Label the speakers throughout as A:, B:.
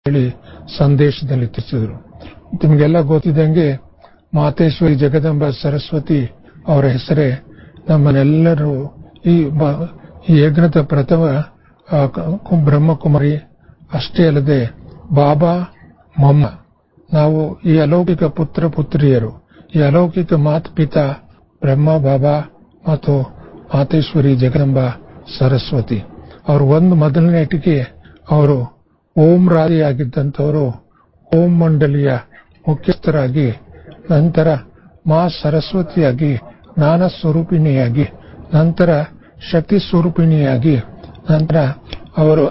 A: ಹೇಳಿ ಸಂದೇಶದಲ್ಲಿ ತಿಳಿಸಿದರು ನಿಮಗೆಲ್ಲ ಗೊತ್ತಿದ್ದಂಗೆ ಮಾತೇಶ್ವರಿ ಜಗದಂಬ ಸರಸ್ವತಿ ಅವರ ಹೆಸರೇ ನಮ್ಮನ್ನೆಲ್ಲರೂ ಈ ಬ- ಈ ಯಜ್ಞದ ಪ್ರಥಮ ಆ, ಕ- ಬ್ರಹ್ಮಕುಮಾರಿ ಅಷ್ಟೇ ಅಲ್ಲದೆ ಬಾಬಾ ಮೊಮ್ಮ ನಾವು ಈ ಅಲೌಕಿಕ ಪುತ್ರ ಪುತ್ರಿಯರು ಈ ಅಲೌಕಿಕ ಮಾತಪಿತಾ ಬ್ರಹ್ಮ ಬಾಬಾ ಮತ್ತು ಮಾತೇಶ್ವರಿ ಜಗದಂಬ ಸರಸ್ವತಿ ಅವರು ಒಂದು ಮೊದಲನೇಟಿಗೆ ಅವರು ಓಂ ರಾಧಿಯಾಗಿದ್ದಂಥವರು ಓಂ ಮಂಡಲಿಯ ಮುಖ್ಯಸ್ಥರಾಗಿ ನಂತರ ಮಾ ಸರಸ್ವತಿಯಾಗಿ ಜ್ಞಾನ ಸ್ವರೂಪಿಣಿಯಾಗಿ ನಂತರ ಶಕ್ತಿ ಸ್ವರೂಪಿಣಿಯಾಗಿ ನಂತರ ಅವರು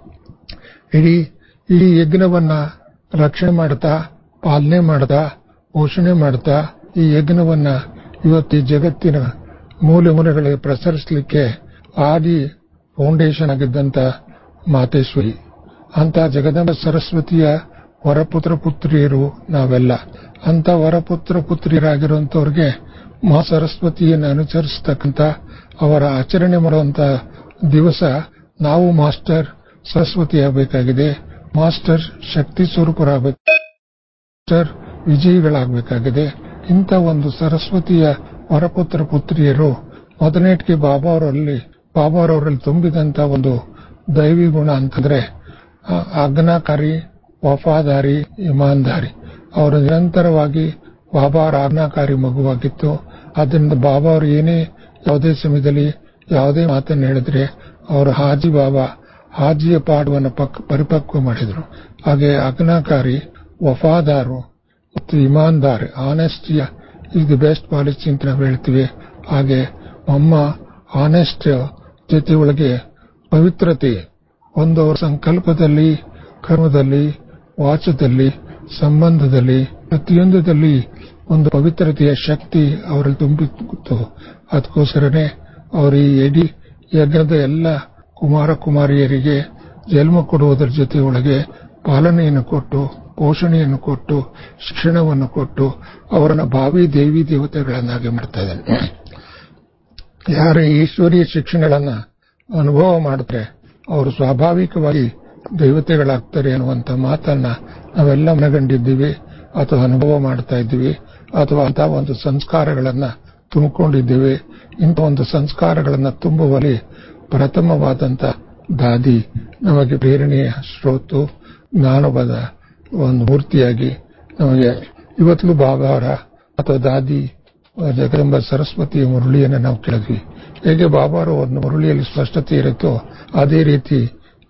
A: ಇಡೀ ಇಡೀ ಯಜ್ಞವನ್ನ ರಕ್ಷಣೆ ಮಾಡ್ತಾ ಪಾಲನೆ ಮಾಡ್ತಾ ಪೋಷಣೆ ಮಾಡ್ತಾ ಈ ಯಜ್ಞವನ್ನ ಇವತ್ತು ಈ ಜಗತ್ತಿನ ಮೂಲೆ ಮೂಲೆಗಳಿಗೆ ಪ್ರಸರಿಸಲಿಕ್ಕೆ ಆದಿ ಫೌಂಡೇಶನ್ ಆಗಿದ್ದಂತ ಮಾತೇಶ್ವರಿ ಅಂತ ಜಗದಂಬ ಸರಸ್ವತಿಯ ವರಪುತ್ರ ಪುತ್ರಿಯರು ನಾವೆಲ್ಲ ಅಂತ ವರಪುತ್ರ ಪುತ್ರಿಯರಾಗಿರುವಂತವ್ರಿಗೆ ಮಾ ಸರಸ್ವತಿಯನ್ನು ಅನುಸರಿಸತಕ್ಕಂತ ಅವರ ಆಚರಣೆ ಮಾಡುವಂತ ದಿವಸ ನಾವು ಮಾಸ್ಟರ್ ಸರಸ್ವತಿ ಆಗಬೇಕಾಗಿದೆ ಮಾಸ್ಟರ್ ಶಕ್ತಿ ಸ್ವರೂಪರಾಗಬೇಕು ಮಾಸ್ಟರ್ ವಿಜಯಿಗಳಾಗಬೇಕಾಗಿದೆ ಇಂಥ ಒಂದು ಸರಸ್ವತಿಯ ವರಪುತ್ರ ಪುತ್ರಿಯರು ಮೊದಲನೇಟಿಗೆ ಬಾಬಾ ಅವರಲ್ಲಿ ಬಾಬಾ ಅವರಲ್ಲಿ ತುಂಬಿದಂತ ಒಂದು ದೈವಿ ಗುಣ ಅಂತಂದ್ರೆ ಆ, ಆಜ್ಞಾಕಾರಿ ವಫಾದಾರಿ ಇಮಾನ್ದಾರಿ ಅವರು ನಿರಂತರವಾಗಿ ಬಾಬಾ ಅವರ ಆಜ್ಞಾಕಾರಿ ಮಗುವಾಗಿತ್ತು ಆದ್ದರಿಂದ ಬಾಬಾ ಅವರು ಏನೇ ಯಾವುದೇ ಸಮಯದಲ್ಲಿ ಯಾವುದೇ ಮಾತನ್ನು ಹೇಳಿದ್ರೆ ಅವರು ಹಾಜಿ ಬಾಬಾ ಹಾಜಿಯ ಪಾಠವನ್ನು ಪಕ್ ಪರಿಪಕ್ವ ಮಾಡಿದರು ಹಾಗೆ ಆಜ್ಞಾಕಾರಿ ವಫಾದಾರು ಮತ್ತು ಇಮಾನ್ದಾರ್ ಆನೆಸ್ಟಿಯ ಇಸ್ ದಿ ಬೆಸ್ಟ್ ಪಾಲಿಸಿ ಅಂತ ನಾವು ಹೇಳ್ತೀವಿ ಹಾಗೆ ಅಮ್ಮ ಆನೆಸ್ಟ್ ಜೊತೆ ಒಳಗೆ ಪವಿತ್ರತೆ ಒಂದು ಅವರ ಸಂಕಲ್ಪದಲ್ಲಿ ಕರ್ಮದಲ್ಲಿ ವಾಚದಲ್ಲಿ ಸಂಬಂಧದಲ್ಲಿ ಪ್ರತಿಯೊಂದದಲ್ಲಿ ಒಂದು ಪವಿತ್ರತೆಯ ಶಕ್ತಿ ಅವರಲ್ಲಿ ತುಂಬಿತ್ತು ಅದಕ್ಕೋಸ್ಕರನೇ ಅವರು ಈ ಇಡೀ ಯಜ್ಞದ ಎಲ್ಲ ಕುಮಾರ ಕುಮಾರಿಯರಿಗೆ ಜನ್ಮ ಕೊಡುವುದರ ಜೊತೆ ಒಳಗೆ ಪಾಲನೆಯನ್ನು ಕೊಟ್ಟು ಪೋಷಣೆಯನ್ನು ಕೊಟ್ಟು ಶಿಕ್ಷಣವನ್ನು ಕೊಟ್ಟು ಅವರನ್ನ ಭಾವಿ ದೇವಿ ದೇವತೆಗಳನ್ನಾಗಿ ಮಾಡ್ತಾ ಇದ್ದಾನೆ ಯಾರು ಈಶ್ವರೀಯ ಶಿಕ್ಷಣಗಳನ್ನ ಅನುಭವ ಮಾಡಿದ್ರೆ ಅವರು ಸ್ವಾಭಾವಿಕವಾಗಿ ದೇವತೆಗಳಾಗ್ತಾರೆ ಅನ್ನುವಂಥ ಮಾತನ್ನ ನಾವೆಲ್ಲ ಮನಗಂಡಿದ್ದೀವಿ ಅಥವಾ ಅನುಭವ ಮಾಡ್ತಾ ಇದ್ದೀವಿ ಅಥವಾ ಅಂತ ಒಂದು ಸಂಸ್ಕಾರಗಳನ್ನ ತುಂಬಿಕೊಂಡಿದ್ದೀವಿ ಇಂಥ ಒಂದು ಸಂಸ್ಕಾರಗಳನ್ನ ತುಂಬುವಲ್ಲಿ ಪ್ರಥಮವಾದಂತ ದಾದಿ ನಮಗೆ ಪ್ರೇರಣೆಯ ಸ್ರೋತು ಜ್ಞಾನವಾದ ಒಂದು ಮೂರ್ತಿಯಾಗಿ ನಮಗೆ ಇವತ್ತಿಗೂ ಬಾಬಾ ಅವರ ಅಥವಾ ದಾದಿ ಜಗದಂಬ ಸರಸ್ವತಿಯ ಮುರಳಿಯನ್ನು ನಾವು ಕೇಳಿದ್ವಿ ಹೇಗೆ ಬಾಬಾರ ಒಂದು ಮುರಳಿಯಲ್ಲಿ ಸ್ಪಷ್ಟತೆ ಇರುತ್ತೋ ಅದೇ ರೀತಿ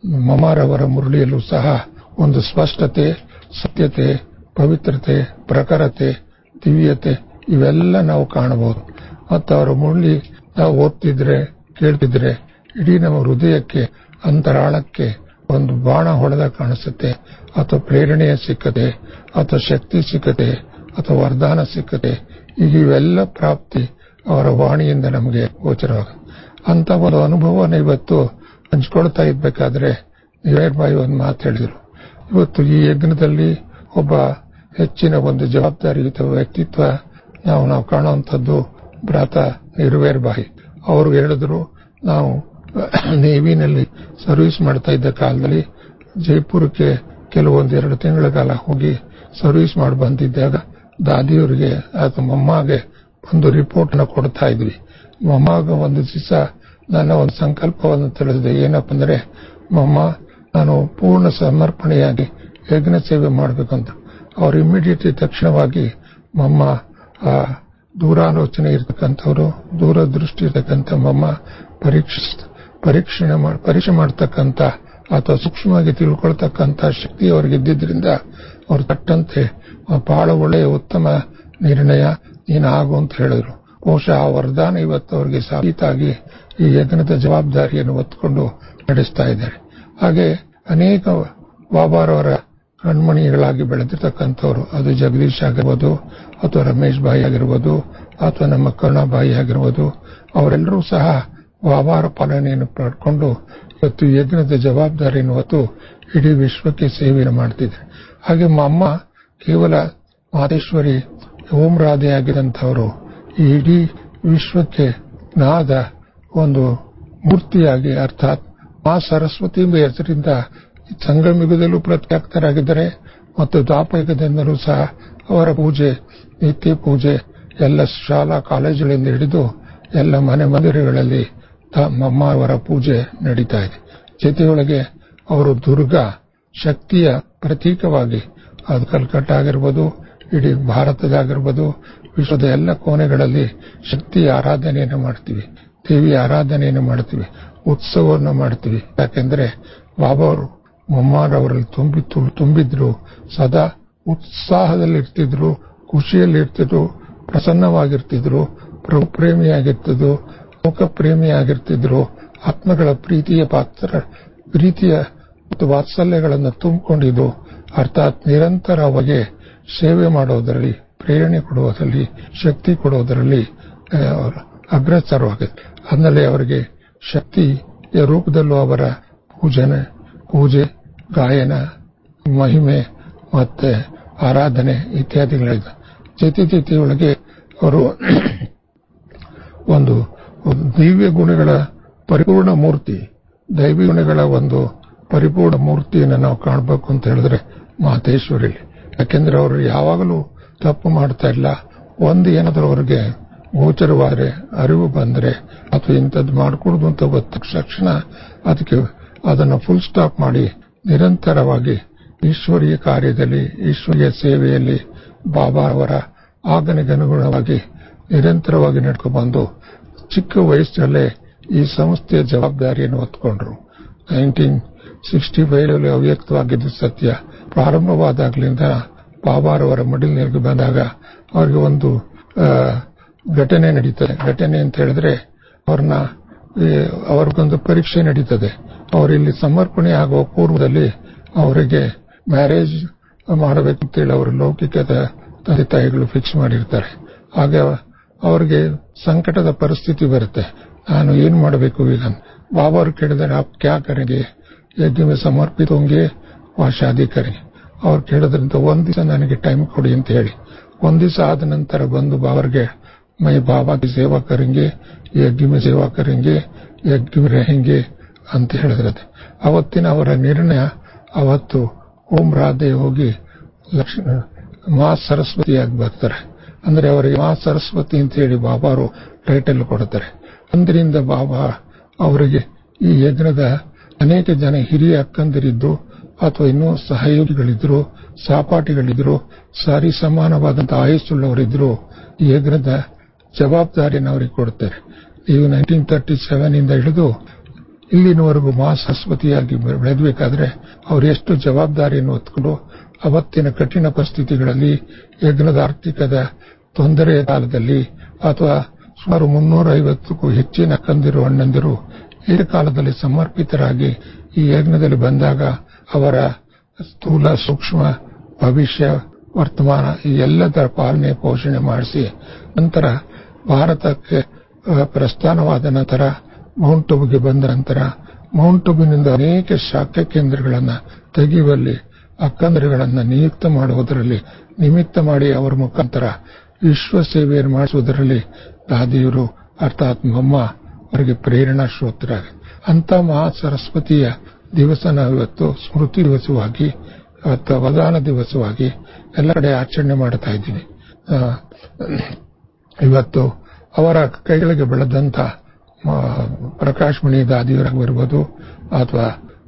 A: ಮಮಾರವರ ಮುರಳಿಯಲ್ಲೂ ಸಹ ಒಂದು ಸ್ಪಷ್ಟತೆ ಸತ್ಯತೆ ಪವಿತ್ರತೆ ಪ್ರಖರತೆ ದಿವ್ಯತೆ ಇವೆಲ್ಲ ನಾವು ಕಾಣಬಹುದು ಮತ್ತು ಅವರ ಮುರಳಿ ನಾವು ಓದ್ತಿದ್ರೆ ಕೇಳ್ತಿದ್ರೆ ಇಡೀ ನಮ್ಮ ಹೃದಯಕ್ಕೆ ಅಂತರಾಳಕ್ಕೆ ಒಂದು ಬಾಣ ಹೊಡೆದ ಕಾಣಿಸುತ್ತೆ ಅಥವಾ ಪ್ರೇರಣೆಯ ಸಿಕ್ಕತೆ ಅಥವಾ ಶಕ್ತಿ ಸಿಕ್ಕತೆ ಅಥವಾ ವರದಾನ ಸಿಕ್ಕತೆ ಈಗ ಇವೆಲ್ಲ ಪ್ರಾಪ್ತಿ ಅವರ ವಾಣಿಯಿಂದ ನಮಗೆ ಗೋಚರವಾಗುತ್ತೆ ಅಂತ ಒಂದು ಅನುಭವನ ಇವತ್ತು ಹಂಚ್ಕೊಳ್ತಾ ಇರ್ಬೇಕಾದ್ರೆ ನೀವೇರ್ ಬಾಯಿ ಒಂದು ಮಾತು ಹೇಳಿದ್ರು ಇವತ್ತು ಈ ಯಜ್ಞದಲ್ಲಿ ಒಬ್ಬ ಹೆಚ್ಚಿನ ಒಂದು ಜವಾಬ್ದಾರಿಯುತ ವ್ಯಕ್ತಿತ್ವ ನಾವು ನಾವು ಕಾಣುವಂಥದ್ದು ಭ್ರಾತ ನಿರ್ವೇರ್ ಬಾಯಿ ಅವರು ಹೇಳಿದ್ರು ನಾವು ನೇವಿನಲ್ಲಿ ಸರ್ವಿಸ್ ಮಾಡ್ತಾ ಇದ್ದ ಕಾಲದಲ್ಲಿ ಜೈಪುರಕ್ಕೆ ಕೆಲವೊಂದು ಎರಡು ತಿಂಗಳ ಕಾಲ ಹೋಗಿ ಸರ್ವಿಸ್ ಮಾಡಿ ಬಂದಿದ್ದಾಗ ದಾದಿಯವರಿಗೆ ಅಥವಾ ಮೊಮ್ಮಗೆ ಒಂದು ರಿಪೋರ್ಟ್ ನ ಕೊಡ್ತಾ ಇದ್ವಿ ಮೊಮ್ಮಾಗ ಒಂದು ದಿವಸ ನನ್ನ ಒಂದು ಸಂಕಲ್ಪವನ್ನು ತಿಳಿಸಿದೆ ಏನಪ್ಪ ಅಂದ್ರೆ ಮೊಮ್ಮ ನಾನು ಪೂರ್ಣ ಸಮರ್ಪಣೆಯಾಗಿ ಯಜ್ಞ ಸೇವೆ ಮಾಡಬೇಕಂತ ಅವ್ರು ಇಮಿಡಿಯೇಟ್ ತಕ್ಷಣವಾಗಿ ಮೊಮ್ಮ ಆ ದೂರಾಲೋಚನೆ ಇರತಕ್ಕಂಥವ್ರು ದೂರದೃಷ್ಟಿ ಇರತಕ್ಕಂಥ ಮೊಮ್ಮ ಪರೀಕ್ಷಿಸ್ ಪರೀಕ್ಷಣೆ ಮಾಡ್- ಪರೀಕ್ಷೆ ಮಾಡ್ತಕ್ಕಂಥ ಅಥವಾ ಸೂಕ್ಷ್ಮವಾಗಿ ತಿಳ್ಕೊಳ್ತಕ್ಕಂಥ ಶಕ್ತಿ ಅವರಿಗೆ ಇದ್ದಿದ್ರಿಂದ ಅವ್ರು ತಟ್ಟಂತೆ ಬಹಳ ಒಳ್ಳೆಯ ಉತ್ತಮ ನಿರ್ಣಯ ನೀನು ಆಗು ಅಂತ ಹೇಳಿದ್ರು ಬಹುಶಃ ಆ ವರದಾನ ಇವತ್ತು ಅವರಿಗೆ ಸಾಬೀತಾಗಿ ಈ ಯಜ್ಞದ ಜವಾಬ್ದಾರಿಯನ್ನು ಹೊತ್ಕೊಂಡು ನಡೆಸ್ತಾ ಇದ್ದಾರೆ ಹಾಗೆ ಅನೇಕ ಬಾಬಾರವರ ಕಣ್ಮಣಿಗಳಾಗಿ ಬೆಳೆದಿರ್ತಕ್ಕಂಥವ್ರು ಅದು ಜಗದೀಶ್ ಆಗಿರ್ಬೋದು ಅಥವಾ ರಮೇಶ್ ಭಾಯಿ ಆಗಿರ್ಬೋದು ಅಥವಾ ನಮ್ಮ ಕರುಣಾಬಾಯಿ ಆಗಿರ್ಬೋದು ಅವರೆಲ್ಲರೂ ಸಹ ಬಾಬಾರ ಪಾಲನೆಯನ್ನು ಪಡ್ಕೊಂಡು ಇವತ್ತು ಈ ಯಜ್ಞದ ಜವಾಬ್ದಾರಿಯನ್ನು ಹೊತ್ತು ಇಡೀ ವಿಶ್ವಕ್ಕೆ ಸೇವೆಯನ್ನು ಮಾಡ್ತಿದ್ದಾರೆ ಹಾಗೆ ಅಮ್ಮ ಕೇವಲ ಮಾತೇಶ್ವರಿ ಓಂ ರಾಧೆಯಾಗಿದ್ದಂಥವರು ಈ ಇಡೀ ವಿಶ್ವಕ್ಕೆ ನಾದ ಒಂದು ಮೂರ್ತಿಯಾಗಿ ಅರ್ಥಾತ್ ಮಾ ಸರಸ್ವತಿ ಎಂಬ ಹೆಸರಿಂದ ಸಂಗಮಯುಗದಲ್ಲೂ ಪ್ರತ್ಯಕ್ಷರಾಗಿದ್ದಾರೆ ಮತ್ತು ದ್ವಾಪಯುಗದಿಂದಲೂ ಸಹ ಅವರ ಪೂಜೆ ನಿತ್ಯ ಪೂಜೆ ಎಲ್ಲ ಶಾಲಾ ಕಾಲೇಜುಗಳಿಂದ ಹಿಡಿದು ಎಲ್ಲ ಮನೆ ಮಂದಿರಗಳಲ್ಲಿ ಮಮ್ಮ ಅವರ ಪೂಜೆ ನಡೀತಾ ಇದೆ ಜೊತೆಯೊಳಗೆ ಅವರು ದುರ್ಗಾ ಶಕ್ತಿಯ ಪ್ರತೀಕವಾಗಿ ಅದು ಕಲ್ಕಟ್ಟ ಆಗಿರ್ಬೋದು ಇಡೀ ಭಾರತದಾಗಿರ್ಬೋದು ವಿಶ್ವದ ಎಲ್ಲ ಕೋಣೆಗಳಲ್ಲಿ ಶಕ್ತಿಯ ಆರಾಧನೆಯನ್ನು ಮಾಡ್ತೀವಿ ದೇವಿಯ ಆರಾಧನೆಯನ್ನು ಮಾಡ್ತೀವಿ ಉತ್ಸವವನ್ನು ಮಾಡ್ತೀವಿ ಯಾಕೆಂದ್ರೆ ಬಾಬಾವರು ಮೊಮ್ಮಾರವರಲ್ಲಿ ತುಂಬಿ ತುಂಬಿದ್ರು ಸದಾ ಉತ್ಸಾಹದಲ್ಲಿ ಇರ್ತಿದ್ರು ಖುಷಿಯಲ್ಲಿ ಇರ್ತಿದ್ರು ಪ್ರಸನ್ನವಾಗಿರ್ತಿದ್ರು ಪ್ರಭು ಪ್ರೇಮಿಯಾಗಿರ್ತಿದ್ರು ಮುಖ ಪ್ರೇಮಿಯಾಗಿರ್ತಿದ್ರು ಆತ್ಮಗಳ ಪ್ರೀತಿಯ ಪಾತ್ರ ಪ್ರೀತಿಯ ಮತ್ತು ವಾತ್ಸಲ್ಯಗಳನ್ನು ತುಂಬಿಕೊಂಡಿದ್ದು ಅರ್ಥಾತ್ ನಿರಂತರವಾಗಿ ಸೇವೆ ಮಾಡೋದರಲ್ಲಿ ಪ್ರೇರಣೆ ಕೊಡುವುದರಲ್ಲಿ ಶಕ್ತಿ ಕೊಡುವುದರಲ್ಲಿ ಅಗ್ರಸರವಾಗಿದೆ ಅದರಲ್ಲಿ ಅವರಿಗೆ ಶಕ್ತಿಯ ರೂಪದಲ್ಲೂ ಅವರ ಪೂಜನೆ ಪೂಜೆ ಗಾಯನ ಮಹಿಮೆ ಮತ್ತೆ ಆರಾಧನೆ ಇತ್ಯಾದಿಗಳಿದೆ ಜೊತೆ ಜೊತೆಯೊಳಗೆ ಅವರು ಒಂದು ದಿವ್ಯ ಗುಣಗಳ ಪರಿಪೂರ್ಣ ಮೂರ್ತಿ ದೈವಿ ಗುಣಗಳ ಒಂದು ಪರಿಪೂರ್ಣ ಮೂರ್ತಿಯನ್ನು ನಾವು ಕಾಣಬೇಕು ಅಂತ ಹೇಳಿದ್ರೆ ಮಹತೇಶ್ವರಲ್ಲಿ ಯಾಕೆಂದ್ರೆ ಅವರು ಯಾವಾಗಲೂ ತಪ್ಪು ಮಾಡ್ತಾ ಇಲ್ಲ ಒಂದು ಏನಾದರೂ ಅವರಿಗೆ ಗೋಚರವಾದರೆ ಅರಿವು ಬಂದರೆ ಅಥವಾ ಇಂಥದ್ದು ಮಾಡಕೂಡದು ಅಂತ ಗೊತ್ತ ತಕ್ಷಣ ಅದಕ್ಕೆ ಅದನ್ನು ಫುಲ್ ಸ್ಟಾಪ್ ಮಾಡಿ ನಿರಂತರವಾಗಿ ಈಶ್ವರೀಯ ಕಾರ್ಯದಲ್ಲಿ ಈಶ್ವರೀಯ ಸೇವೆಯಲ್ಲಿ ಬಾಬಾ ಅವರ ಆಗನಿಗನುಗುಣವಾಗಿ ನಿರಂತರವಾಗಿ ನಡ್ಕೊಂಡು ಚಿಕ್ಕ ವಯಸ್ಸಲ್ಲೇ ಈ ಸಂಸ್ಥೆಯ ಜವಾಬ್ದಾರಿಯನ್ನು ಹೊತ್ಕೊಂಡ್ರು ನೈನ್ಟೀನ್ ಸಿಕ್ಸ್ಟಿ ಫೈವ್ ಅಲ್ಲಿ ಅವ್ಯಕ್ತವಾಗಿದ್ದು ಸತ್ಯ ಪ್ರಾರಂಭವಾದಾಗ್ಲಿಂದ ಬಾಬಾರವರ ಮಡಿಲಿನಲ್ಲಿ ಬಂದಾಗ ಅವರಿಗೆ ಒಂದು ಘಟನೆ ನಡೀತದೆ ಘಟನೆ ಅಂತ ಹೇಳಿದ್ರೆ ಅವ್ರನ್ನ ಅವ್ರಿಗೊಂದು ಪರೀಕ್ಷೆ ನಡೀತದೆ ಅವರಿಲ್ಲಿ ಸಮರ್ಪಣೆ ಆಗುವ ಪೂರ್ವದಲ್ಲಿ ಅವರಿಗೆ ಮ್ಯಾರೇಜ್ ಮಾಡಬೇಕಂತೇಳಿ ಅವರು ಲೌಕಿಕದ ತಂದೆ ತಾಯಿಗಳು ಫಿಕ್ಸ್ ಮಾಡಿರ್ತಾರೆ ಆಗ ಅವರಿಗೆ ಸಂಕಟದ ಪರಿಸ್ಥಿತಿ ಬರುತ್ತೆ ನಾನು ಏನು ಮಾಡಬೇಕು ಈಗ ಬಾಬಾ ಅವರು ಕೇಳಿದರೆ आप क्या करेंगे यज्ञ में समर्पित होंगे वा शादी करेंगे ಅವ್ರು ಕೇಳಿದ್ರಂತ ಒಂದ್ ದಿವಸ ನನಗೆ ಟೈಮ್ ಕೊಡಿ ಅಂತ ಹೇಳಿ ಒಂದ್ ದಿವಸ ಆದ ನಂತರ ಬಂದು ಬಾಬರ್ಗೆ ಮೈ ಬಾಬಾ ಕಿ ಸೇವಾ ಕರೆಂಗೆ ಯಜ್ಞ में ಸೇವಾ ಕರೆಂಗೆ ಯಜ್ಞ में रहेंगे ಅಂತ ಹೇಳಿದ್ರತೆ ಅವತ್ತಿನ ಅವರ ನಿರ್ಣಯ ಅವತ್ತು ಓಂ ರಾಧೆ ಹೋಗಿ ಲಕ್ಷ್ಮ ಮಾ ಸರಸ್ವತಿಯಾಗಿ ಬರ್ತಾರೆ ಅಂದ್ರೆ ಅವರಿಗೆ ಮಾ ಸರಸ್ವತಿ ಅಂತ ಹೇಳಿ ಬಾಬಾರು ಟೈಟಲ್ ಕೊಡ್ತಾರೆ ಅಂದ್ರಿಂದ ಬಾಬಾ ಅವರಿಗೆ ಈ ಯಜ್ಞದ ಅನೇಕ ಜನ ಹಿರಿಯ ಅಕ್ಕಂದಿರಿದ್ದು ಅಥವಾ ಇನ್ನೂ ಸಹಯೋಗಿಗಳಿದ್ರು ಸಹಪಾಠಿಗಳಿದ್ರು ಸಾರಿ ಸಮಾನವಾದಂತಹ ಆಯಸ್ಸುಳ್ಳವರಿದ್ರು ಈ ಯಜ್ಞದ ಜವಾಬ್ದಾರಿಯನ್ನು ಅವರಿಗೆ ಕೊಡ್ತಾರೆ ನೀವು ನೈನ್ಟೀನ್ ತರ್ಟಿ ಸೆವೆನ್ ಇಂದ ಹಿಡಿದು ಇಲ್ಲಿನವರೆಗೂ ಮಹಾ ಸರಸ್ವತಿಯಾಗಿ ಬೆಳೆದಬೇಕಾದ್ರೆ ಅವರು ಎಷ್ಟು ಜವಾಬ್ದಾರಿಯನ್ನು ಹೊತ್ಕೊಂಡು ಅವತ್ತಿನ ಕಠಿಣ ಪರಿಸ್ಥಿತಿಗಳಲ್ಲಿ ಯಜ್ಞದ ಆರ್ಥಿಕದ ತೊಂದರೆಯ ಕಾಲದಲ್ಲಿ ಅಥವಾ ಸುಮಾರು ಮುನ್ನೂರ ಐವತ್ತಕ್ಕೂ ಹೆಚ್ಚಿನ ಅಕ್ಕಂದಿರು ಅಣ್ಣಂದಿರು ಏಕಕಾಲದಲ್ಲಿ ಸಮರ್ಪಿತರಾಗಿ ಈ ಯಜ್ಞದಲ್ಲಿ ಬಂದಾಗ ಅವರ ಸ್ಥೂಲ ಸೂಕ್ಷ್ಮ ಭವಿಷ್ಯ ವರ್ತಮಾನ ಈ ಎಲ್ಲದರ ಪಾಲನೆ ಪೋಷಣೆ ಮಾಡಿಸಿ ನಂತರ ಭಾರತಕ್ಕೆ ಪ್ರಸ್ಥಾನವಾದ ನಂತರ ಮೌಂಟ್ ಅಬುಗೆ ಬಂದ ನಂತರ ಮೌಂಟ್ ಅಬುನಿಂದ ಅನೇಕ ಶಾಖಾ ಕೇಂದ್ರಗಳನ್ನು ತೆಗೆಯುವಲ್ಲಿ ಅಕ್ಕಂದರುಗಳನ್ನು ನಿಯುಕ್ತ ಮಾಡುವುದರಲ್ಲಿ ನಿಮಿತ್ತ ಮಾಡಿ ಅವರ ಮುಖಾಂತರ ವಿಶ್ವ ಸೇವೆಯನ್ನು ಮಾಡಿಸುವುದರಲ್ಲಿ ದಾದಿಯರು ಅರ್ಥಾತ್ ಮಮ್ಮ ಅವರಿಗೆ ಪ್ರೇರಣಾ ಶ್ರೋತರಾಗಿ ಅಂತ ಮಹಾ ಸರಸ್ವತಿಯ ದಿವಸ ನಾವು ಇವತ್ತು ಸ್ಮೃತಿ ದಿವಸವಾಗಿ ಅಥವಾ ವದಾನ ದಿವಸವಾಗಿ ಎಲ್ಲ ಕಡೆ ಆಚರಣೆ ಮಾಡ್ತಾ ಇದ್ದೀವಿ ಇವತ್ತು ಅವರ ಕೈಗಳಿಗೆ ಬೆಳೆದಂತ ಪ್ರಕಾಶ್ ಮಣಿ ದಾದಿಯವರಾಗಿರ್ಬೋದು ಅಥವಾ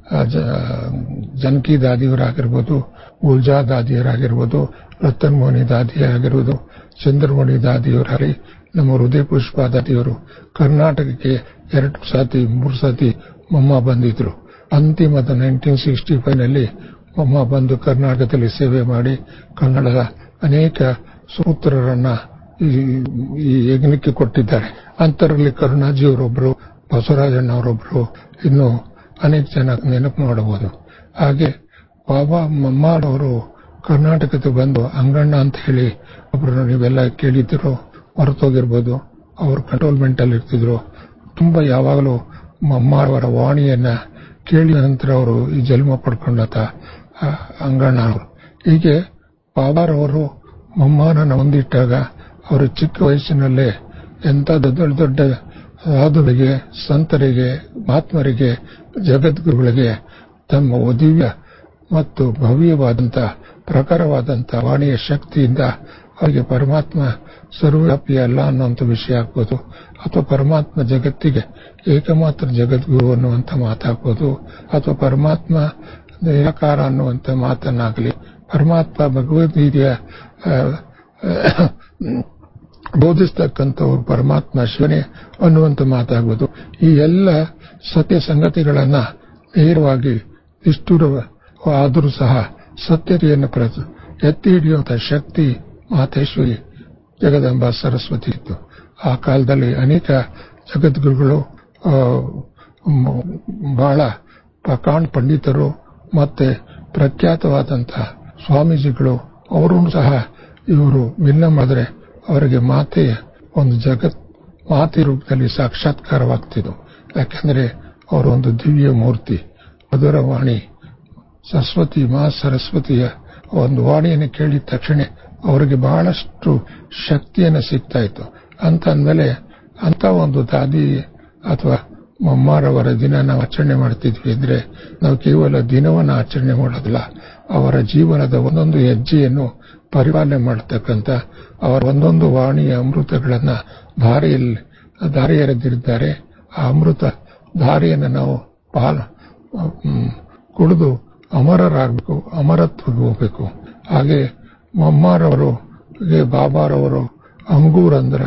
A: ಜನಕಿ ದಾದಿಯವರಾಗಿರ್ಬೋದು ಗುಲ್ಜಾ ದಾದಿಯರಾಗಿರ್ಬೋದು ರತನ್ ಮೋಹನಿ ದಾದಿಯರಾಗಿರ್ಬೋದು ಚಂದ್ರಮಣಿ ದಾದಿಯವರಾಗಲಿ ನಮ್ಮ ಹೃದಯ ಪುಷ್ಪ ದಾದಿಯವರು ಕರ್ನಾಟಕಕ್ಕೆ ಎರಡು ಸಾತಿ ಮೂರು ಸಾತಿ ಮಮ್ಮ ಬಂದಿದ್ರು ಅಂತಿಮದ ನೈನ್ಟೀನ್ ಸಿಕ್ಸ್ಟಿ ಫೈವ್ ನಲ್ಲಿ ಮಮ್ಮ ಬಂದು ಕರ್ನಾಟಕದಲ್ಲಿ ಸೇವೆ ಮಾಡಿ ಕನ್ನಡದ ಅನೇಕ ಸೂತ್ರರನ್ನ ಈ ಯಜ್ಞಕ್ಕೆ ಕೊಟ್ಟಿದ್ದಾರೆ ಅಂತರಲ್ಲಿ ಕರುಣಾಜಿಯವರೊಬ್ಬರು ಬಸವರಾಜಣ್ಣವರೊಬ್ಬರು ಇನ್ನು ಅನೇಕ ಜನ ನೆನಪು ಮಾಡಬಹುದು ಹಾಗೆ ಬಾಬಾ ಮಮ್ಮಾರವರು ಕರ್ನಾಟಕಕ್ಕೆ ಬಂದು ಅಂಗಣ್ಣ ಅಂತ ಹೇಳಿ ಒಬ್ಬರು ನೀವೆಲ್ಲ ಕೇಳಿದ್ರು ಹೊರತೋಗಿರ್ಬೋದು ಅವರು ಕಂಟ್ರೋಲ್ಮೆಂಟ್ ಅಲ್ಲಿ ಇರ್ತಿದ್ರು ತುಂಬಾ ಯಾವಾಗಲೂ ಮಮ್ಮಾರವರ ವಾಣಿಯನ್ನ ಕೇಳಿದ ನಂತರ ಅವರು ಈ ಜನ್ಮ ಪಡ್ಕೊಂಡತ ಅಂಗಣ್ಣ ಅವರು ಹೀಗೆ ಬಾಬಾರವರು ಮಮ್ಮಾರನ ಹೊಂದಿಟ್ಟಾಗ ಅವರು ಚಿಕ್ಕ ವಯಸ್ಸಿನಲ್ಲೇ ಎಂತ ದೊಡ್ಡ ದೊಡ್ಡ ಸಾಧುಗಳಿಗೆ ಸಂತರಿಗೆ ಮಹಾತ್ಮರಿಗೆ ಜಗದ್ಗುರುಗಳಿಗೆ ತಮ್ಮ ದಿವ್ಯ ಮತ್ತು ಭವ್ಯವಾದಂಥ ಪ್ರಖರವಾದಂಥ ವಾಣಿಯ ಶಕ್ತಿಯಿಂದ ಅವರಿಗೆ ಪರಮಾತ್ಮ ಸರ್ವವ್ಯಾಪಿ ಅಲ್ಲ ಅನ್ನುವಂಥ ವಿಷಯ ಆಗ್ಬೋದು ಅಥವಾ ಪರಮಾತ್ಮ ಜಗತ್ತಿಗೆ ಏಕಮಾತ್ರ ಜಗದ್ಗುರು ಅನ್ನುವಂಥ ಮಾತಾಗ್ಬೋದು ಅಥವಾ ಪರಮಾತ್ಮ ನಿರಾಕಾರ ಅನ್ನುವಂಥ ಮಾತನ್ನಾಗಲಿ ಪರಮಾತ್ಮ ಭಗವದ್ಗೀತೆಯ ಬೋಧಿಸ್ತಕ್ಕಂಥವ್ರು ಪರಮಾತ್ಮ ಶಿವನೇ ಅನ್ನುವಂಥ ಮಾತಾಗ್ಬೋದು ಈ ಎಲ್ಲ ಸತ್ಯ ಸಂಗತಿಗಳನ್ನ ನೇರವಾಗಿ ನಿಷ್ಠುರ ಆದರೂ ಸಹ ಸತ್ಯತೆಯನ್ನು ಎತ್ತಿ ಹಿಡಿಯುವಂಥ ಶಕ್ತಿ ಮಾತೇಶ್ವರಿ ಜಗದಂಬ ಸರಸ್ವತಿ ಇತ್ತು ಆ ಕಾಲದಲ್ಲಿ ಅನೇಕ ಜಗದ್ಗುರುಗಳು ಬಹಳ ಪ್ರಕಾಂಡ್ ಪಂಡಿತರು ಮತ್ತೆ ಪ್ರಖ್ಯಾತವಾದಂತಹ ಸ್ವಾಮೀಜಿಗಳು ಅವರು ಸಹ ಇವರು ಮಿಲನ ಮಾಡಿದ್ರೆ ಅವರಿಗೆ ಮಾತೆಯ ಒಂದು ಜಗತ್ ಮಾತೆ ರೂಪದಲ್ಲಿ ಸಾಕ್ಷಾತ್ಕಾರವಾಗ್ತಿದ್ದು ಯಾಕೆಂದ್ರೆ ಅವರು ಒಂದು ದಿವ್ಯ ಮೂರ್ತಿ ಮಧುರ ವಾಣಿ ಸರಸ್ವತಿ ಮಾ ಸರಸ್ವತಿಯ ಒಂದು ವಾಣಿಯನ್ನು ಕೇಳಿದ ತಕ್ಷಣ ಅವರಿಗೆ ಬಹಳಷ್ಟು ಶಕ್ತಿಯನ್ನು ಸಿಗ್ತಾ ಇತ್ತು ಅಂತ ಅಂದಮೇಲೆ ಅಂತ ಒಂದು ದಾದಿ ಅಥವಾ ಮಮ್ಮಾರವರ ದಿನ ನಾವು ಆಚರಣೆ ಮಾಡ್ತಿದ್ವಿ ಅಂದ್ರೆ ನಾವು ಕೇವಲ ದಿನವನ್ನು ಆಚರಣೆ ಮಾಡೋದಿಲ್ಲ ಅವರ ಜೀವನದ ಒಂದೊಂದು ಹೆಜ್ಜೆಯನ್ನು ಪರಿಪಾಲನೆ ಮಾಡತಕ್ಕಂಥ ಅವರ ಒಂದೊಂದು ವಾಣಿಯ ಅಮೃತಗಳನ್ನ ಧಾರೆಯಲ್ಲಿ ಧಾರೆ ಎರೆದಿದ್ದಾರೆ ಆ ಅಮೃತ ಧಾರೆಯನ್ನು ನಾವು ಪಾಲ ಕುಡಿದು ಅಮರರಾಗಬೇಕು ಅಮರತ್ವಕ್ಕೆ ಹೋಗಬೇಕು ಹಾಗೆ ಮಮ್ಮಾರವರು ಬಾಬಾರವರು ಅಂಗೂರ್ ಅಂದ್ರ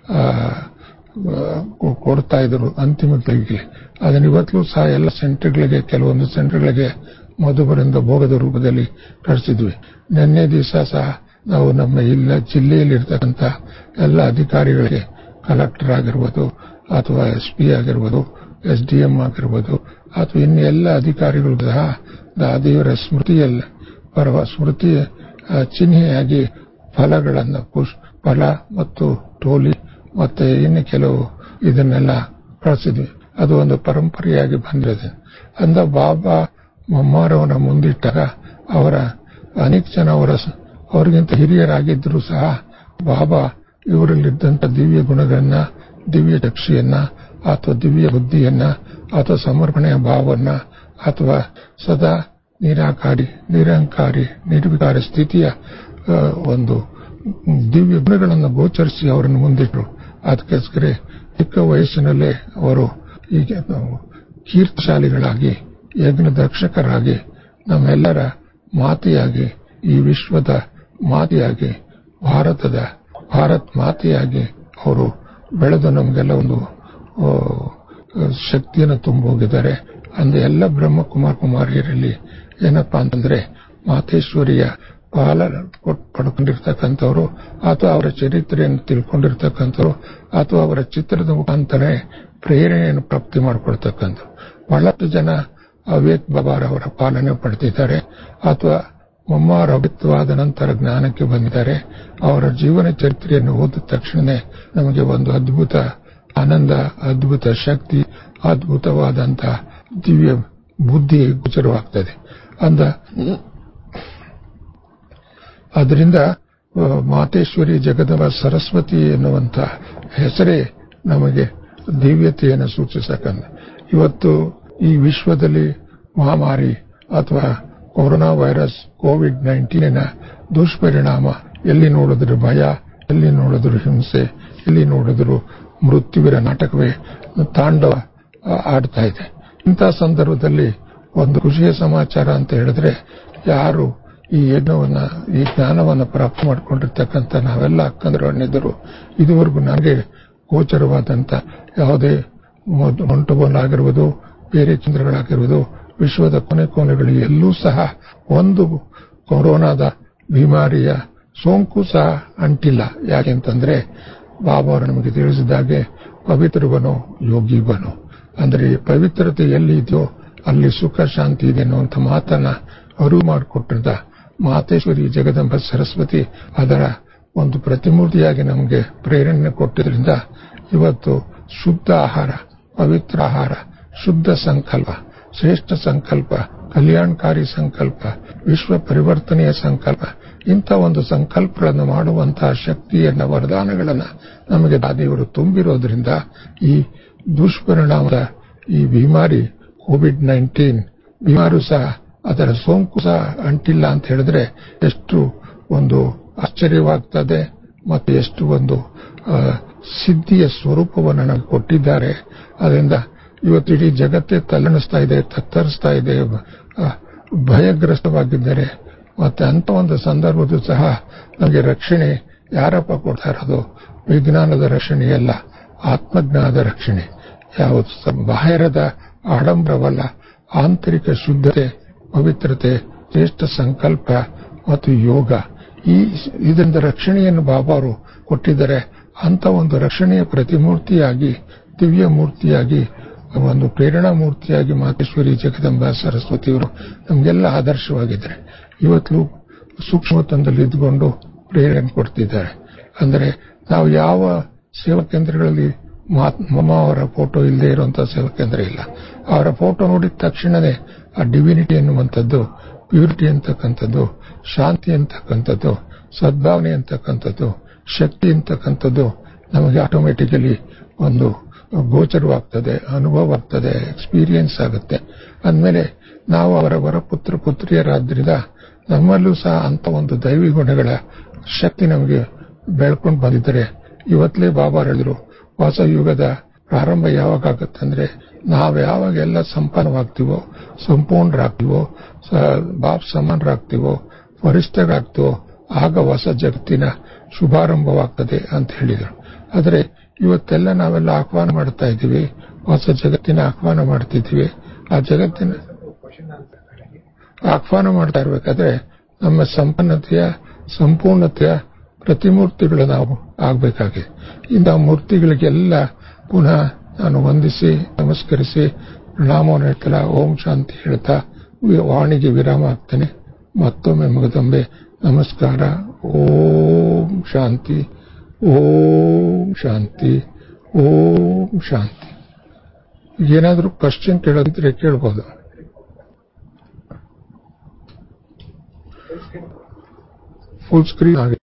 A: ಕೊಡ್ತಾ ಇದ್ರು ಅಂತಿಮ ತೆಗಿಗೆ ಅದನ್ನ ಇವತ್ತಲೂ ಸಹ ಎಲ್ಲ ಸೆಂಟರ್ಗಳಿಗೆ ಕೆಲವೊಂದು ಸೆಂಟರ್ಗಳಿಗೆ ಮಧುಬರಿಂದ ಭೋಗದ ರೂಪದಲ್ಲಿ ಕಳಿಸಿದ್ವಿ ನಿನ್ನೆ ದಿವಸ ಸಹ ನಾವು ನಮ್ಮ ಇಲ್ಲ ಜಿಲ್ಲೆಯಲ್ಲಿ ಇರ್ತಕ್ಕಂಥ ಎಲ್ಲ ಅಧಿಕಾರಿಗಳಿಗೆ ಕಲೆಕ್ಟರ್ ಆಗಿರ್ಬೋದು ಅಥವಾ ಎಸ್ ಪಿ ಆಗಿರ್ಬೋದು ಎಸ್ ಡಿ ಎಂ ಆಗಿರ್ಬೋದು ಅಥವಾ ಇನ್ನು ಎಲ್ಲ ಅಧಿಕಾರಿಗಳು ಸಹ ದಾದಿಯವರ ಸ್ಮೃತಿಯಲ್ಲ ಪರವ ಸ್ಮೃತಿ ಚಿಹ್ನೆಯಾಗಿ ಫಲಗಳನ್ನು ಪುಷ್ ಫಲ ಮತ್ತು ಟೋಲಿ ಮತ್ತೆ ಇನ್ನು ಕೆಲವು ಇದನ್ನೆಲ್ಲ ಕಳಿಸಿದ್ವಿ ಅದು ಒಂದು ಪರಂಪರೆಯಾಗಿ ಬಂದಿದೆ ಅಂದ ಬಾಬಾ ಮಮ್ಮಾರವರ ಮುಂದಿಟ್ಟಾಗ ಅವರ ಅನೇಕ ಜನ ಅವರ ಅವರಿಗಿಂತ ಹಿರಿಯರಾಗಿದ್ದರೂ ಸಹ ಬಾಬಾ ಇವರಲ್ಲಿದ್ದಂಥ ದಿವ್ಯ ಗುಣಗಳನ್ನ ದಿವ್ಯ ಚಕ್ಷಿಯನ್ನ ಅಥವಾ ದಿವ್ಯ ಬುದ್ಧಿಯನ್ನ ಅಥವಾ ಸಮರ್ಪಣೆಯ ಭಾವವನ್ನ ಅಥವಾ ಸದಾ ನಿರಾಕಾರಿ ನಿರಂಕಾರಿ ನಿರ್ವಿಕಾರ ಸ್ಥಿತಿಯ ಒಂದು ದಿವ್ಯ ಗುಣಗಳನ್ನು ಗೋಚರಿಸಿ ಅವರನ್ನು ಮುಂದಿಟ್ಟರು ಅದಕ್ಕೋಸ್ಕರ ಚಿಕ್ಕ ವಯಸ್ಸಿನಲ್ಲೇ ಅವರು ಈಗ ಕೀರ್ತಶಾಲಿಗಳಾಗಿ ಯಜ್ಞ ದಕ್ಷಕರಾಗಿ ನಮ್ಮೆಲ್ಲರ ಮಾತೆಯಾಗಿ ಈ ವಿಶ್ವದ ಮಾತೆಯಾಗಿ ಭಾರತದ ಭಾರತ್ ಮಾತೆಯಾಗಿ ಅವರು ಬೆಳೆದು ನಮಗೆಲ್ಲ ಒಂದು ಶಕ್ತಿಯನ್ನು ತುಂಬೋಗಿದ್ದಾರೆ ಅಂದ್ರೆ ಎಲ್ಲ ಬ್ರಹ್ಮಕುಮಾರ್ ಕುಮಾರಿಯರಲ್ಲಿ ಏನಪ್ಪಾ ಅಂತಂದ್ರೆ ಮಾತೇಶ್ವರಿಯ ಪಾಲ ಪಡ್ಕೊಂಡಿರ್ತಕ್ಕಂಥವ್ರು ಅಥವಾ ಅವರ ಚರಿತ್ರೆಯನ್ನು ತಿಳ್ಕೊಂಡಿರ್ತಕ್ಕಂಥವ್ರು ಅಥವಾ ಅವರ ಚಿತ್ರದ ಮುಖಾಂತರ ಪ್ರೇರಣೆಯನ್ನು ಪ್ರಾಪ್ತಿ ಮಾಡಿಕೊಳ್ತಕ್ಕಂಥ ಬಹಳಷ್ಟು ಜನ ಅವೇಕ್ ಬಾಬಾರವರ ಪಾಲನೆ ಪಡೆದಿದ್ದಾರೆ ಅಥವಾ ಮಮ್ಮಾರ ಅಭಿತ್ವಾದ ನಂತರ ಜ್ಞಾನಕ್ಕೆ ಬಂದಿದ್ದಾರೆ ಅವರ ಜೀವನ ಚರಿತ್ರೆಯನ್ನು ಓದಿದ ತಕ್ಷಣವೇ ನಮಗೆ ಒಂದು ಅದ್ಭುತ ಆನಂದ ಅದ್ಭುತ ಶಕ್ತಿ ಅದ್ಭುತವಾದಂತಹ ದಿವ್ಯ ಬುದ್ಧಿ ಗೋಚರವಾಗ್ತದೆ ಅಂದ ಅದರಿಂದ ಮಾತೇಶ್ವರಿ ಜಗದವ ಸರಸ್ವತಿ ಎನ್ನುವಂತ ಹೆಸರೇ ನಮಗೆ ದಿವ್ಯತೆಯನ್ನು ಸೂಚಿಸಕಂದ ಇವತ್ತು ಈ ವಿಶ್ವದಲ್ಲಿ ಮಹಾಮಾರಿ ಅಥವಾ ಕೊರೋನಾ ವೈರಸ್ ಕೋವಿಡ್ ನೈನ್ಟೀನಿನ ದುಷ್ಪರಿಣಾಮ ಎಲ್ಲಿ ನೋಡಿದ್ರು ಭಯ ಎಲ್ಲಿ ನೋಡಿದ್ರು ಹಿಂಸೆ ಎಲ್ಲಿ ನೋಡಿದ್ರು ಮೃತ್ಯುವಿನ ನಾಟಕವೇ ತಾಂಡವ ಆಡ್ತಾ ಇದೆ ಇಂಥ ಸಂದರ್ಭದಲ್ಲಿ ಒಂದು ಖುಷಿಯ ಸಮಾಚಾರ ಅಂತ ಹೇಳಿದ್ರೆ ಯಾರು ಈ ಯಜ್ಞವನ್ನ ಈ ಜ್ಞಾನವನ್ನ ಪ್ರಾಪ್ತಿ ಮಾಡಿಕೊಂಡಿರ್ತಕ್ಕಂಥ ನಾವೆಲ್ಲ ಅಕ್ಕಂದ್ರು ಅಣ್ಣಿದ್ದರು ಇದುವರೆಗೂ ನನಗೆ ಗೋಚರವಾದಂತ ಯಾವುದೇ ಹೊಂಟುಗಳಾಗಿರುವುದು ಬೇರೆ ಚಂದ್ರಗಳಾಗಿರುವುದು ವಿಶ್ವದ ಕೊನೆ ಕೊನೆಗಳು ಎಲ್ಲೂ ಸಹ ಒಂದು ಕೊರೋನಾದ ಬಿಮಾರಿಯ ಸೋಂಕು ಸಹ ಅಂಟಿಲ್ಲ ಯಾಕೆಂತಂದ್ರೆ ಬಾಬಾ ಅವರು ನಮಗೆ ತಿಳಿಸಿದಾಗೆ ಪವಿತ್ರವನು ಯೋಗಿ ಬನು ಅಂದ್ರೆ ಪವಿತ್ರತೆ ಎಲ್ಲಿ ಇದೆಯೋ ಅಲ್ಲಿ ಸುಖ ಶಾಂತಿ ಇದೆ ಅನ್ನುವಂಥ ಮಾತನ್ನ ಅರಿವು ಮಾಡಿಕೊಟ್ಟಿದ್ದ ಮಾತೇಶ್ವರಿ ಜಗದಂಬ ಸರಸ್ವತಿ ಅದರ ಒಂದು ಪ್ರತಿಮೂರ್ತಿಯಾಗಿ ನಮಗೆ ಪ್ರೇರಣೆ ಕೊಟ್ಟಿದ್ರಿಂದ ಇವತ್ತು ಶುದ್ಧ ಆಹಾರ ಪವಿತ್ರ ಆಹಾರ ಶುದ್ಧ ಸಂಕಲ್ಪ ಶ್ರೇಷ್ಠ ಸಂಕಲ್ಪ ಕಲ್ಯಾಣಕಾರಿ ಸಂಕಲ್ಪ ವಿಶ್ವ ಪರಿವರ್ತನೆಯ ಸಂಕಲ್ಪ ಇಂಥ ಒಂದು ಸಂಕಲ್ಪಗಳನ್ನು ಮಾಡುವಂತಹ ಶಕ್ತಿಯನ್ನ ವರದಾನಗಳನ್ನ ನಮಗೆ ದಾದಿಯವರು ತುಂಬಿರೋದ್ರಿಂದ ಈ ದುಷ್ಪರಿಣಾಮದ ಈ ಬಿಮಾರಿ ಕೋವಿಡ್ ನೈನ್ಟೀನ್ ಬಿಮಾರು ಸಹ ಅದರ ಸೋಂಕು ಸಹ ಅಂಟಿಲ್ಲ ಅಂತ ಹೇಳಿದ್ರೆ ಎಷ್ಟು ಒಂದು ಆಶ್ಚರ್ಯವಾಗ್ತದೆ ಮತ್ತು ಎಷ್ಟು ಒಂದು ಆ, ಸಿದ್ಧಿಯ ಸ್ವರೂಪವನ್ನು ನಮಗೆ ಕೊಟ್ಟಿದ್ದಾರೆ ಅದರಿಂದ ಇವತ್ತು ಇಡೀ ಜಗತ್ತೇ ತಲ್ಲಣಿಸ್ತಾ ಇದೆ ತತ್ತರಿಸ್ತಾ ಇದೆ ಆ, ಭಯಗ್ರಸ್ತವಾಗಿದ್ದಾರೆ ಮತ್ತೆ ಅಂತ ಒಂದು ಸಂದರ್ಭದ ಸಹ ನಮಗೆ ರಕ್ಷಣೆ ಯಾರಪ್ಪ ಕೊಡ್ತಾ ಇರೋದು ವಿಜ್ಞಾನದ ರಕ್ಷಣೆಯಲ್ಲ ಆತ್ಮಜ್ಞಾನದ ರಕ್ಷಣೆ ಯಾವುದು ಸ- ಬಾಹಿರದ ಆಡಂಬರವಲ್ಲ ಆಂತರಿಕ ಶುದ್ಧತೆ ಪವಿತ್ರತೆ ಶ್ರೇಷ್ಠ ಸಂಕಲ್ಪ ಮತ್ತು ಯೋಗ ಈ ಇದರಿಂದ ರಕ್ಷಣೆಯನ್ನು ಬಾಬಾ ಅವರು ಕೊಟ್ಟಿದ್ದಾರೆ ಅಂತ ಒಂದು ರಕ್ಷಣೆಯ ಪ್ರತಿಮೂರ್ತಿಯಾಗಿ ದಿವ್ಯ ಮೂರ್ತಿಯಾಗಿ ಒಂದು ಪ್ರೇರಣಾ ಮೂರ್ತಿಯಾಗಿ ಮಾತೇಶ್ವರಿ ಜಗದಂಬ ಸರಸ್ವತಿಯವರು ನಮಗೆಲ್ಲ ಆದರ್ಶವಾಗಿದ್ದಾರೆ ಇವತ್ತು ಸೂಕ್ಷ್ಮತನದಲ್ಲಿ ಇದ್ಕೊಂಡು ಪ್ರೇರಣೆ ಕೊಡ್ತಿದ್ದಾರೆ ಅಂದರೆ ನಾವು ಯಾವ ಸೇವಾ ಕೇಂದ್ರಗಳಲ್ಲಿ ಮಾತ್- ಮಮ್ಮ ಅವರ ಫೋಟೋ ಇಲ್ಲದೆ ಇರುವಂತಹ ಸೇವಾ ಕೇಂದ್ರ ಇಲ್ಲ ಅವರ ಫೋಟೋ ನೋಡಿದ ತಕ್ಷಣವೇ ಆ ಡಿವಿನಿಟಿ ಎನ್ನುವಂಥದ್ದು ಪ್ಯೂರಿಟಿ ಅಂತಕ್ಕಂಥದ್ದು ಶಾಂತಿ ಅಂತಕ್ಕಂಥದ್ದು ಸದ್ಭಾವನೆ ಅಂತಕ್ಕಂಥದ್ದು ಶಕ್ತಿ ಅಂತಕ್ಕಂಥದ್ದು ನಮಗೆ ಆಟೋಮೆಟಿಕಲಿ ಒಂದು ಗೋಚರವಾಗ್ತದೆ ಅನುಭವ ಆಗ್ತದೆ ಎಕ್ಸ್ಪೀರಿಯನ್ಸ್ ಆಗುತ್ತೆ ಅಂದಮೇಲೆ ನಾವು ಅವರ ವರಪುತ್ರ ಪುತ್ರಿಯರಾದ್ರಿಂದ ನಮ್ಮಲ್ಲೂ ಸಹ ಅಂತ ಒಂದು ದೈವಿ ಗುಣಗಳ ಶಕ್ತಿ ನಮಗೆ ಬೆಳ್ಕೊಂಡು ಬಂದಿದ್ದರೆ ಇವತ್ತಲೇ ಬಾಬಾ ಹೇಳಿದ್ರು ಹೊಸ ಯುಗದ ಪ್ರಾರಂಭ ಯಾವಾಗ ಆಗುತ್ತೆ ಅಂದ್ರೆ ನಾವು ಯಾವಾಗ ಎಲ್ಲ ಸಂಪನ್ನವಾಗ್ತೀವೋ ಸಂಪೂರ್ಣರಾಗ್ತೀವೋ ಸ- ಬಾಪ್ ಸಮಾನರಾಗ್ತೀವೋ ವರಿಷ್ಠರಾಗ್ತೀವೋ ಆಗ ಹೊಸ ಜಗತ್ತಿನ ಶುಭಾರಂಭವಾಗ್ತದೆ ಅಂತ ಹೇಳಿದರು ಆದರೆ ಇವತ್ತೆಲ್ಲ ನಾವೆಲ್ಲ ಆಹ್ವಾನ ಮಾಡ್ತಾ ಇದ್ದೀವಿ ಹೊಸ ಜಗತ್ತಿನ ಆಹ್ವಾನ ಮಾಡ್ತಿದ್ದೀವಿ ಆ ಜಗತ್ತಿನ ಆಹ್ವಾನ ಮಾಡ್ತಾ ಇರಬೇಕಾದ್ರೆ ನಮ್ಮ ಸಂಪನ್ನತೆಯ ಸಂಪೂರ್ಣತೆಯ ಪ್ರತಿಮೂರ್ತಿಗಳು ನಾವು ಆಗಬೇಕಾಗಿದೆ ಇಂಥ ಮೂರ್ತಿಗಳಿಗೆಲ್ಲ ಪುನಃ ನಾನು ವಂದಿಸಿ ನಮಸ್ಕರಿಸಿ ಪ್ರಣಾಮವನ್ನು ಹೇಳ್ತಲ್ಲ ಓಂ ಶಾಂತಿ ಹೇಳ್ತಾ ವಿ- ವಾಣಿಗೆ ವಿರಾಮ ಆಗ್ತೇನೆ ಮತ್ತೊಮ್ಮೆ ಮಗದೊಮ್ಮೆ ನಮಸ್ಕಾರ ಓಂ ಶಾಂತಿ ಓಂ ಶಾಂತಿ ಓಂ ಶಾಂತಿ ಏನಾದರೂ ಕ್ವಶನ್ ಕೇಳೋದಿದ್ರೆ ಕೇಳ್ಬೋದು ಫುಲ್ ಸ್ಕ್ರೀನ್ ಆಗಿದೆ